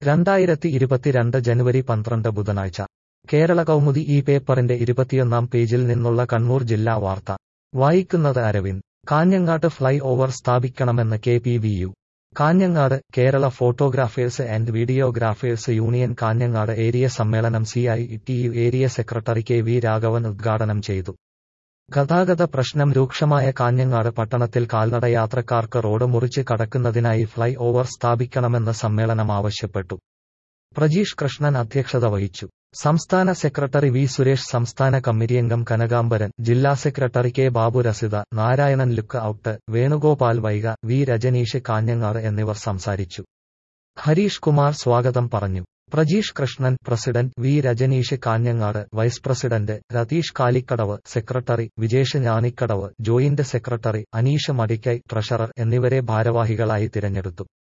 രണ്ടായിരത്തി ഇരുപത്തിരണ്ട് ജനുവരി പന്ത്രണ്ട് ബുധനാഴ്ച കേരള കൗമുദി ഈ പേപ്പറിന്റെ ഇരുപത്തിയൊന്നാം പേജിൽ നിന്നുള്ള കണ്ണൂർ ജില്ലാ വാർത്ത വായിക്കുന്നത് അരവിന്ദ് കാഞ്ഞങ്ങാട്ട് ഫ്ലൈ ഓവർ സ്ഥാപിക്കണമെന്ന് K P V U Kanhangad Kerala photographers and videographers union Kanhangad area സമ്മേളനം C I T U area secretary K V Raghavan ഉദ്ഘാടനം ചെയ്തു ഗതാഗത പ്രശ്നം രൂക്ഷമായ കാഞ്ഞങ്ങാട് പട്ടണത്തിൽ കാൽനട യാത്രക്കാർക്ക് റോഡ് മുറിച്ച് കടക്കുന്നതിനായി ഫ്ലൈ ഓവർ സ്ഥാപിക്കണമെന്ന് സമ്മേളനം ആവശ്യപ്പെട്ടു പ്രജീഷ് കൃഷ്ണൻ അധ്യക്ഷത വഹിച്ചു സംസ്ഥാന സെക്രട്ടറി വി സുരേഷ് സംസ്ഥാന കമ്മിറ്റിയംഗം കനകാംബരൻ ജില്ലാ secretary K Babu Rasitha Narayanan look out Venugopal Vaiga V Rajaneesh Kanhangad എന്നിവർ സംസാരിച്ചു ഹരീഷ് കുമാർ സ്വാഗതം പറഞ്ഞു Prajeesh Krishnan president V Rajaneesh Kanhangad vice president Ratheesh Kalikkadavu secretary Vijesh Njanikkadavu joint secretary Aneesh Madikkai treasurer എന്നിവരെ ഭാരവാഹികളായി തിരഞ്ഞെടുത്തു